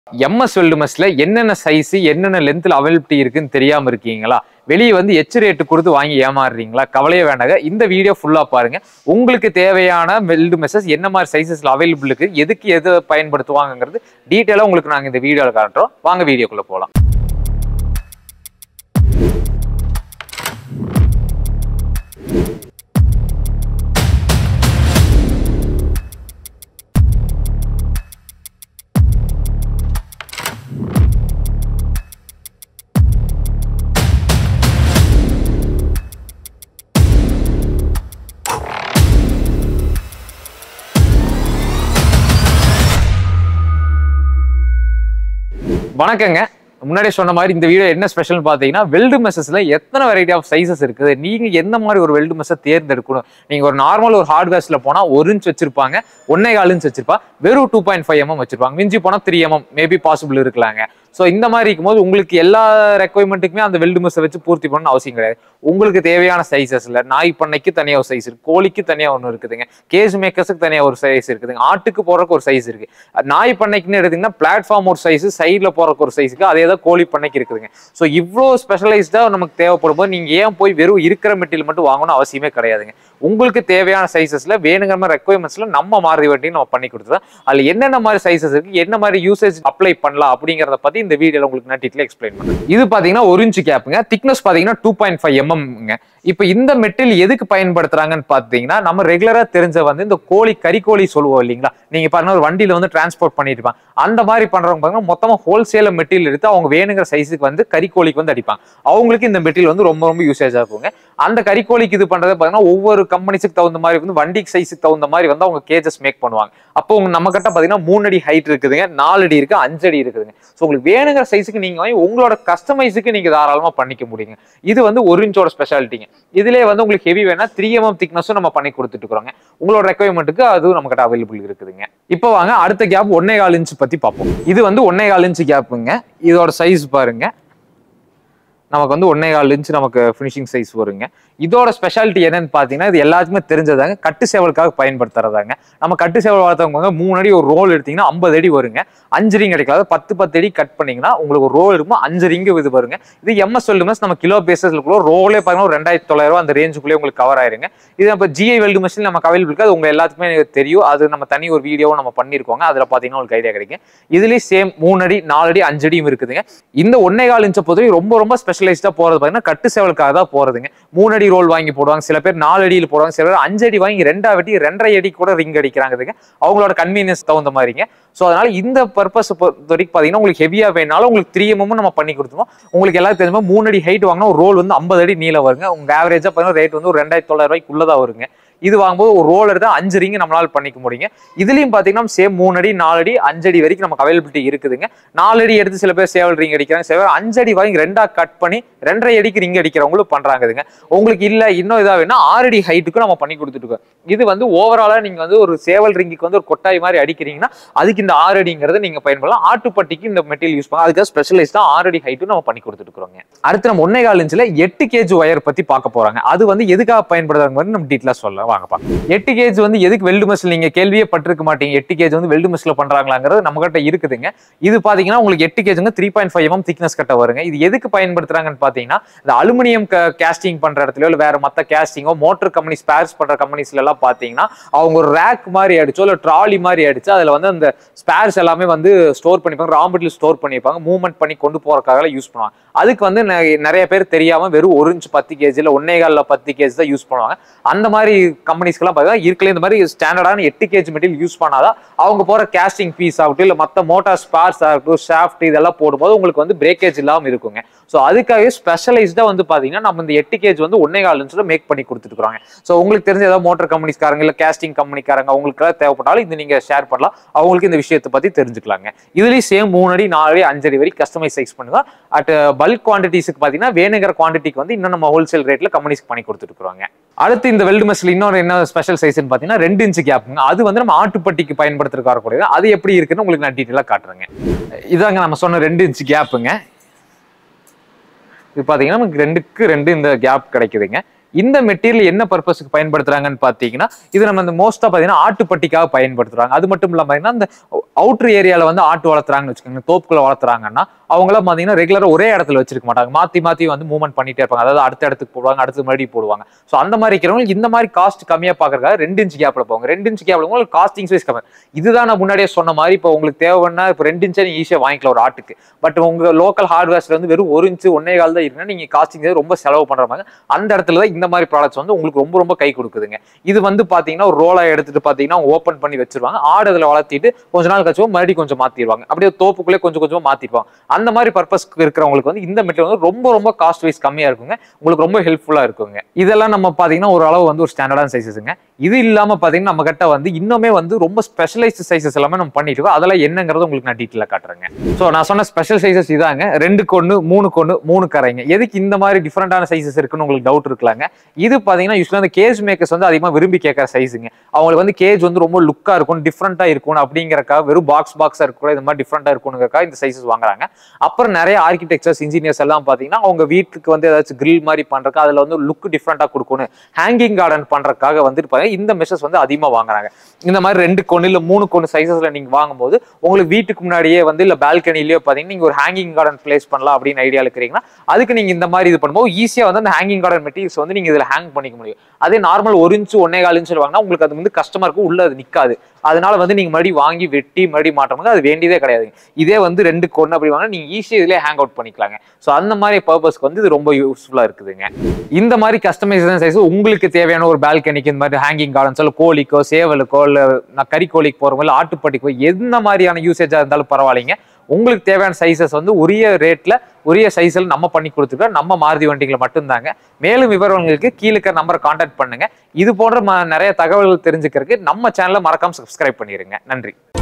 MS வெல்டுமஸ்ல என்னென்ன size என்னென்ன லென்த்ல availability இருக்குன்னு தெரியாம இருக்கீங்களா வெளியே வந்து எச் ரேட்டு கொடுத்து வாங்கி ஏமாறுறீங்களா கவலையே வேண்டாங்க இந்த வீடியோ ஃபுல்லா பாருங்க உங்களுக்கு தேவையான வெல்டு மெசஸ் என்ன மாதிரி சைசஸ்ல அவைலபிள் இருக்கு எதுக்கு எது பயன்படுத்துவாங்கங்கிறது டீட்டெயிலாக உங்களுக்கு நாங்கள் இந்த வீடியோவில் காட்டுறோம் வாங்க வீடியோக்குள்ள போகலாம் வணக்கங்க முன்னாடி சொன்ன மாதிரி இந்த வீடியோ என்ன ஸ்பெஷல்னு பார்த்தீங்கன்னா வெல்டு மெசஸ்ல எத்தனை வெரைட்டி ஆஃப் சைசஸ் இருக்குது நீங்க எந்த மாதிரி ஒரு வெல்டு மெஸ்ஸை தேர்ந்தெடுக்கணும் நீங்க ஒரு நார்மல் ஒரு ஹார்ட்வேர்ஸ்ல போனா ஒரு இன்ச் வச்சிருப்பாங்க ஒன்னே கால் இன்ச் வச்சிருப்பா வெறும் டூ பாயிண்ட் ஃபைவ் எம்எம் வச்சிருப்பாங்க மிஞ்சி போனா த்ரீ எம்எம் மேபி பாசிபிள் இருக்கலாங்க ஸோ இந்த மாதிரி இருக்கும்போது உங்களுக்கு எல்லா ரெக்குவயர்மெண்ட்டுக்குமே அந்த வெல்டு மெஸ்ஸை வச்சு பூர்த்தி பண்ணணும் அவசியம் கிடையாது உங்களுக்கு தேவையான சைசஸ்ல நாய் பண்ணைக்கு தனியாக ஒரு சைஸ் இருக்கு கோழிக்கு தனியாக ஒன்று இருக்குதுங்க கேஸ் மேக்கர்ஸுக்கு தனியாக ஒரு சைஸ் இருக்குதுங்க ஆட்டுக்கு போறதுக்கு ஒரு சைஸ் இருக்கு நாய் பண்ணைக்குன்னு எடுத்தீங்கன்னா பிளாட்ஃபார்ம் ஒரு சைஸ் சைடில் போறதுக்கு ஒரு சைஸுக்கு அதே தான் கோழி பண்ணைக்கு இருக்குதுங்க ஸோ இவ்வளோ ஸ்பெஷலைஸ்டாக நமக்கு தேவைப்படும் போது நீங்கள் ஏன் போய் வெறும் இருக்கிற மெட்டீரியல் மட்டும் வாங்கணும் அவசியமே கிடையாதுங்க உங்களுக்கு தேவையான சைசஸ்ல வேணுங்கிற மாதிரி ரெக்குவயர்மெண்ட்ஸ்ல நம்ம மாறுதி வட்டி நம்ம பண்ணி கொடுத்துருவோம் அதில் என்னென்ன மாதிரி சைசஸ் இருக்கு என்ன மாதிரி யூசேஜ் அப்ளை பண்ணலாம் அப்படிங்கிறத பத்தி இந்த வீடியோல உங்களுக்கு நான் டீட்டெயில் எக்ஸ்பிளைன் பண்ணுறேன் இது பாத்தீங்கன்னா ஒரு இன்ச்சு கேப்புங்க திக்னஸ் பாத்தீங்கன்னா டூ பாயிண்ட் ஃபைவ் எம்எம்ங்க இப்போ இந்த மெட்டீரியல் எதுக்கு பயன்படுத்துறாங்கன்னு பார்த்தீங்கன்னா நம்ம ரெகுலரா தெரிஞ்ச வந்து இந்த கோழி கறிக்கோழி சொல்லுவோம் இல்லைங்களா நீங்க பாருங்க ஒரு வண்டியில வந்து டிரான்ஸ்போர்ட் பண்ணிட்டு இருப்பாங்க அந்த மாதிரி பண்றவங்க பாருங்க மொத்தமா ஹோல்சேல மெட்டீரியல் எடுத்து அவங்க வேணுங்கிற சைஸுக்கு வந்து கறிக்கோழிக்கு வந்து அடிப்பாங்க அவங்களுக்கு இந்த மெட்டீரியல் வந்து ரொம்ப ரொம்ப யூசேஜா இருக்குங்க அந்த கறிக்கோழிக்கு இது பண்றது பாத்தீங்கன்னா ஒவ்வொரு கம்பெனிஸுக்கு தகுந்த மாதிரி வந்து வண்டிக்கு சைஸுக்கு தகுந்த மாதிரி வந்து அவங்க கேஜஸ் மேக் பண்ணுவாங்க அப்போ உங்க நம்ம கிட்ட பாத்தீங்கன்னா மூணு அடி ஹைட் இருக்குதுங்க நாலு அடி இருக்கு அஞ்சு அடி இருக்குதுங்க ஸோ உங்களுக்கு வேணுங்கிற சைஸுக்கு நீங்க வாங்கி உங்களோட கஸ்டமைஸுக்கு நீங்க தாராளமா பண்ணிக்க முடியுங்க இது வந்து ஒரு இன்ச்சோட ஸ்பெஷாலிட்டிங்க இதுலேயே வந்து உங்களுக்கு ஹெவி வேணா த்ரீ எம்எம் திக்னஸும் நம்ம பண்ணி கொடுத்துட்டு இருக்கிறோங்க உங்களோட ரெக்குவயர்மெண்ட்டுக்கு அதுவும் நம்ம கிட்ட அவைலபிள் இருக்குதுங்க இப்போ வாங்க அடுத்த கேப் ஒன்னே கால் இன்ச் பத்தி பார்ப்போம் இது வந்து ஒன்னே கால் இன்ச் கேப்புங்க இதோட சைஸ் பாருங்க நமக்கு வந்து ஒன்னே கால் இன்ச் நமக்கு ஃபினிஷிங் சைஸ் வருங்க இதோட ஸ்பெஷாலிட்டி என்னன்னு பார்த்தீங்கன்னா இது எல்லாத்துக்குமே தெரிஞ்சதாங்க கட்டு சேவலுக்காக பயன்படுத்துறதாங்க நம்ம கட்டு சேவல் வளர்த்தவங்க வந்து மூணு அடி ஒரு ரோல் எடுத்தீங்கன்னா ஐம்பது அடி வருங்க அஞ்சு ரிங் கிடைக்காது பத்து பத்து அடி கட் பண்ணீங்கன்னா உங்களுக்கு ஒரு ரோல் இருக்கும் அஞ்சு ரிங்கு இது வருங்க இது எம்எஸ் வெல்டுமஸ் நம்ம கிலோ பேசஸ்ல கூட ரோலே பார்த்தீங்கன்னா ஒரு ரெண்டாயிரத்தி தொள்ளாயிரம் ரூபா அந்த ரேஞ்சுக்குள்ளே உங்களுக்கு கவர் ஆயிருங்க இது நம்ம ஜிஐ வெல்டு மிஷின் நமக்கு அவைலபிள் இருக்கு அது உங்க எல்லாத்துக்குமே எனக்கு தெரியும் அது நம்ம தனி ஒரு வீடியோவும் நம்ம பண்ணியிருக்கோங்க அதில் பார்த்தீங்கன்னா உங்களுக்கு ஐடியா கிடைக்கும் இதுலேயும் சேம் மூணு அடி நாலு அடி அஞ்சு அடியும் இருக்குதுங்க இந்த ஒன்னே கால் இன்ச்சை பொறுத்தவரை ரொம்ப ரொம்ப ஸ்பெஷலைஸ்டா போறது பார்த்தீங்கன்னா கட்டு சேவலுக்காக தான் போறதுங்க மூணு அடி ரோல் வாங்கி போடுவாங்க சில பேர் நாலு அடியில் போடுவாங்க சில பேர் அஞ்சு அடி வாங்கி ரெண்டா வெட்டி ரெண்டரை அடி கூட ரிங் அடிக்கிறாங்க அவங்களோட கன்வீனியன்ஸ் தகுந்த மாதிரிங்க ஸோ அதனால இந்த பர்பஸ் பொறுத்த வரைக்கும் பார்த்தீங்கன்னா உங்களுக்கு ஹெவியா வேணாலும் உங்களுக்கு த்ரீ எம்எம் நம்ம பண்ணி கொடுத்துருவோம் உங்களுக்கு எல்லாம் தெரியுமா மூணு அடி ஹைட் வாங்கினா ஒரு ரோல் வந்து ஐம்பது அடி நீளம் வருங்க உங்க ஆவரேஜா பார்த்தீங்கன்னா ரேட் வந்து ஒரு ரெண்டாயிரத்தி தொள்ளாயிரம் ரூபாய்க்குள்ளதான் வருங்க இது வாங்கும்போது ஒரு ரோல் எடுத்து அஞ்சு ரிங் நம்மளால பண்ணிக்க முடியுங்க இதுலயும் பாத்தீங்கன்னா சேம் மூணு அடி நாலு அடி அஞ்சு அடி வரைக்கும் நமக்கு அவைலபிலிட்டி இருக்குதுங்க நாலு அடி எடுத்து சில பேர் சேவல் ரிங் அடிக்கிறாங்க சில பேர் அஞ்சு அடி வாங்கி ரெண்டா கட் பண்ணி ரெண்டரை அடிக்கு ரிங் அடிக்கிறவங்களும் பண்றாங்க உங்களுக்கு இல்ல இன்னும் இதா வேணா ஆறு அடி ஹைட்டுக்கும் நம்ம பண்ணி கொடுத்துட்டு இருக்கோம் இது வந்து ஓவராலா நீங்க வந்து ஒரு சேவல் ரிங்குக்கு வந்து ஒரு கொட்டாய் மாதிரி அடிக்கிறீங்கன்னா அதுக்கு இந்த ஆறு அடிங்கிறத நீங்க பயன்படலாம் ஆட்டுப்பட்டிக்கு இந்த மெட்டீரியல் யூஸ் பண்ணலாம் அதுக்காக ஸ்பெஷலைஸ்டா ஆறு அடி ஹைட்டும் நம்ம பண்ணி கொடுத்துட்டு இருக்கிறோங்க அடுத்து நம்ம ஒன்னே கால் இன்ச்சில் எட்டு கேஜ் ஒயர் பத்தி பார்க்க போறாங்க அது வந்து எதுக்காக பயன்படுறாங்க நம்ம டீட்டெயிலாக சொல்லலாம் வாங்க பார்க்கலாம் எட்டு கேஜ் வந்து எதுக்கு வெல்டு மெஸ்ல நீங்க கேள்வியே பட்டிருக்க மாட்டீங்க எட்டு கேஜ் வந்து வெல்டு மெஸ்ல பண்றாங்களாங்கிறது நம்ம கிட்ட இருக்குதுங்க இது பாத்தீங்கன்னா உங்களுக்கு எட்டு கேஜுங்க three point five M thickness கட்ட வருங்க இது எதுக்கு பயன்படுத்துறாங்கன்னு பாத்தீங்கன்னா இந்த அலுமினியம் கேஸ்டிங் பண்ற இடத்துல இல்ல வேற மத்த கேஸ்டிங்கோ மோட்டர் கம்பெனி ஸ்பேர்ஸ் பண்ற கம்பெனிஸ்ல எல்லாம் பாத்தீங்கன்னா அவங்க ஒரு ரேக் மாதிரி அடிச்சோ இல்ல ட்ராலி மாதிரி அடிச்சு அதுல வந்து அந்த ஸ்பேர்ஸ் எல்லாமே வந்து ஸ்டோர் பண்ணிப்பாங்க ரா மெட்டீரியல் ஸ்டோர் பண்ணிப்பாங்க மூவ்மெண்ட் பண்ணி கொண்டு போறதுக்காக யூஸ் பண்ணுவாங்க அதுக்கு வந்து நெ- நிறைய பேர் தெரியாம வெறும் ஒரு இன்ச் பத்து கேஜி இல்ல ஒன்னே காலில் பத்து கேஜி தான் யூஸ் பண்ணுவாங்க அந்த மாதிரி கம்பெனிஸ்க்கெல்லாம் பார்த்தீங்கன்னா இருக்கல இந்த மாதிரி ஸ்டாண்டர்டான எட்டு கேஜி மெட்டீரியல் யூஸ் பண்ணாதான் அவங்க போற கேஸ்டிங் பீஸ் ஆகட்டும் இல்ல மத்த மோட்டார் ஸ்பார்ஸ் ஆகட்டும் ஷாஃப்ட் இதெல்லாம் போடும்போது உங்களுக்கு வந்து பிரேக்கேஜ் இல்லாம இருக்குங்க ஸோ அதுக்காகவே ஸ்பெஷலைஸ்டா வந்து பாத்தீங்கன்னா நம்ம இந்த எட்டு கேஜ் வந்து ஒன்னே கால் இன்ச்சில் மேக் பண்ணி கொடுத்துருக்காங்க ஸோ உங்களுக்கு தெரிஞ்ச ஏதாவது மோட்டர் கம்பெனிஸ்காரங்க இல்ல கேஸ்டிங் கம்பெனிக்காரங்க அவங்களுக்கு தேவைப்பட்டாலும் இது நீங்க ஷேர் பண்ணலாம் அவங்களுக்கு இந்த விஷயத்தை பத்தி தெரிஞ்சுக்கலாங்க இதுலயும் சேம் மூணு அடி நாலு அடி அஞ்சு அடி வரைக்கும் கஸ்டமைஸ் சைஸ் பண்ணுங்க அட் பல்க் குவான்டிட்டிஸ்க்கு பாத்தீங்கன்னா வேணுங்கிற குவான்டிட்டிக்கு வந்து இன்னும் நம்ம ஹோல்சேல் ரேட்ல கம்பெனிஸ்க்கு பண்ணி கொடுத்துட்டு இருக்காங்க அடுத்து இந்த வெல்டு மெஸ்ல இன்னொரு என்ன ஸ்பெஷல் சைஸ்னு பாத்தீங்கன்னா ரெண்டு இன்ச்சு கேப்புங்க அது வந்து நம்ம ஆட்டுப்பட்டிக்கு பயன்படுத்துறதுக்கு வரக்கூடியது அது எப்படி இருக்குன்னு உங்களுக்கு நான் டீட்டெயிலாக காட்டுறேங்க இதாங்க நம்ம சொன்ன ரெண்டு இன்ச்சு கேப்புங்க இது பாத்தீங்கன்னா நமக்கு ரெண்டுக்கு ரெண்டு இந்த கேப் கிடைக்குதுங்க இந்த மெட்டீரியல் என்ன பர்பஸ்க்கு பயன்படுத்துறாங்கன்னு பார்த்தீங்கன்னா இது நம்ம இந்த மோஸ்டா பார்த்தீங்கன்னா ஆட்டுப்பட்டிக்காக பயன்படுத்துறாங்க அது மட்டும் இல்லாம பார்த்தீங்கன்னா இந்த அவுட்டர் ஏரியால வந்து ஆட்டு வளர்த்துறாங்கன்னு வச்சுக்கோங்க தோப்புக்குள்ள வளர்த்துறாங்கன்னா அவங்களாம் பார்த்தீங்கன்னா ரெகுலரா ஒரே இடத்துல வச்சிருக்க மாட்டாங்க மாத்தி மாத்தி வந்து மூவ்மெண்ட் பண்ணிட்டே இருப்பாங்க அதாவது அடுத்த இடத்துக்கு போடுவாங்க அடுத்து மறுபடியும் போடுவாங்க ஸோ அந்த மாதிரி இருக்கிறவங்க இந்த மாதிரி காஸ்ட் கம்மியா பாக்குறதுக்காக ரெண்டு இன்ச் கேப்ல போவாங்க ரெண்டு இன்ச் கேப்ல உங்களுக்கு காஸ்டிங் வைஸ் கம்மி இதுதான் நான் முன்னாடியே சொன்ன மாதிரி இப்போ உங்களுக்கு தேவைன்னா இப்போ ரெண்டு இன்ச்சே நீங்க ஈஸியாக வாங்கிக்கலாம் ஒரு ஆட்டுக்கு பட் உங்க லோக்கல் ஹார்ட்வேர்ஸ்ல வந்து வெறும் ஒரு இன்ச்சு ஒன்னே கால் தான் இருக்குன்னா நீங்க காஸ்டிங் ரொம்ப செலவு பண்ற மாதிரி அந்த இடத்துல தான் இந்த மாதிரி ப்ராடக்ட்ஸ் வந்து உங்களுக்கு ரொம்ப ரொம்ப கை கொடுக்குதுங்க இது வந்து பாத்தீங்கன்னா ஒரு ரோலா எடுத்துட்டு பாத்தீங்கன்னா ஓப்பன் பண்ணி வச்சிருவாங்க ஆடு அதில் வளர்த்திட்டு கொஞ்ச நாள் கழிச்சு மறுபடியும் கொஞ்சம் மாத்திடுவாங்க அப்படியே தோப்புக்குள்ளே கொஞ்சம் கொஞ்சமா மாத்திடுவாங்க அந்த மாதிரி பர்பஸ்க்கு இருக்கிறவங்களுக்கு வந்து இந்த மெட்டீரியல் வந்து ரொம்ப ரொம்ப காஸ்ட் வைஸ் கம்மியா இருக்குங்க உங்களுக்கு ரொம்ப ஹெல்ப்ஃபுல்லா இருக்குங்க இதெல்லாம் நம்ம பாத்தீங்கன்னா ஒரு அளவு வந்து ஒரு ஸ்டாண்டர்டான சைஸஸ்ங்க இது இல்லாம பாத்தீங்கன்னா நம்ம கிட்ட வந்து இன்னுமே வந்து ரொம்ப ஸ்பெஷலைஸ்டு சைஸஸ் எல்லாமே நம்ம பண்ணிட்டு இருக்கோம் அதெல்லாம் என்னங்கிறது உங்களுக்கு நான் டீட்டெயிலாக காட்டுறேங்க ஸோ நான் சொன்ன ஸ்பெஷல் சைஸஸ் இதாங்க ரெண்டு கொண்டு மூணு கொண்டு மூணு கரைங்க எதுக்கு இந்த மாதிரி டிஃப்ரெண்டான சைஸஸ் இருக்குன்னு உங்களுக்கு டவுட் இருக்கலாங்க இது பாத்தீங்கன்னா யூஸ்வலாக அந்த கேஜ் மேக்கர்ஸ் வந்து அதிகமாக விரும்பி கேட்குற சைஸுங்க அவங்களுக்கு வந்து கேஜ் வந்து ரொம்ப லுக்கா இருக்கும் டிஃப்ரெண்டா இருக்கும் அப்படிங்கறக்காக வெறும் பாக்ஸ் பாக்ஸா இருக்கக்கூடாது இந்த மாதிரி டிஃப்ரெண்டா இருக்கணுங்கிறக்காக இந்த சைஸஸ் வாங்குறாங்க அப்புறம் நிறைய ஆர்கிடெக்சர்ஸ் இன்ஜினியர்ஸ் எல்லாம் பாத்தீங்கன்னா அவங்க வீட்டுக்கு வந்து ஏதாச்சும் கிரில் மாதிரி பண்றதுக்கு அதுல வந்து லுக் டிஃப்ரெண்டா கொடுக்கணும் ஹேங்கிங் கார்டன் பண்றதுக்காக வந்துட்டு பாத்தீங்கன்னா இந்த மெஷர்ஸ் வந்து அதிகமா வாங்குறாங்க இந்த மாதிரி ரெண்டு கொண்டு இல்ல மூணு கொண்டு சைஸஸ்ல நீங்க வாங்கும்போது உங்களுக்கு வீட்டுக்கு முன்னாடியே வந்து இல்ல பால்கனிலேயோ பாத்தீங்கன்னா நீங்க ஒரு ஹேங்கிங் கார்டன் பிளேஸ் பண்ணலாம் அப்படின்னு ஐடியா இருக்கிறீங்கன்னா அதுக்கு நீங்க இந்த மாதிரி இது பண்ணும்போது ஈஸியா வந்து அந்த ஹேங்கிங் கார்டன் மெட்டீரியல்ஸ் வந்து நீங்க இதுல ஹேங் பண்ணிக்க முடியும் அதே நார்மல் ஒரு இன்ச்சு ஒன்னே கால் இன்ச்சு வாங்கினா உங்களுக்கு அது வந்து கஸ்டமருக்கு உள்ள அது நிக்காது அதனால வந்து நீங்க மறுபடியும் வாங்கி வெட்டி மறுபடியும் மாட்டோம்னா அது வேண்டியதே கிடையாது இதே வந்து ரெண்டு கொண்டு அப்படி வாங்கினா நீங்க ஈஸியா இதுல ஹேங் அவுட் பண்ணிக்கலாங்க ஸோ அந்த மாதிரி பர்பஸ்க்கு வந்து இது ரொம்ப யூஸ்ஃபுல்லா இருக்குதுங்க இந்த மாதிரி கஸ்டமைசேஷன் சைஸ் உங்களுக்கு தேவையான ஒரு பால்கனிக்கு இந்த மாதிரி ஹேங்கிங் கார்டன்ஸ் இல்லை கோழிக்கோ சேவலுக்கோ இல்லை நான் கறி கோழிக்கு போறவங்க இல்லை ஆட்டுப்பட்டிக்கோ எந்த மாதிரியான யூசேஜா இருந்தாலும் பரவாயில்லைங்க உங்களுக்கு தேவையான சைஸஸ் வந்து உரிய ரேட்ல உரிய சைஸில் நம்ம பண்ணி கொடுத்துருக்கோம் நம்ம மாருதி வண்டிகளை மட்டும்தாங்க மேலும் விவரங்களுக்கு கீழே இருக்கிற நம்பரை காண்டாக்ட் பண்ணுங்க இது போன்ற ம- நிறைய தகவல்கள் தெரிஞ்சுக்கிறதுக்கு நம்ம சேனலை மறக்காம சப்ஸ்கிரைப் பண்ணிடுங்க நன்றி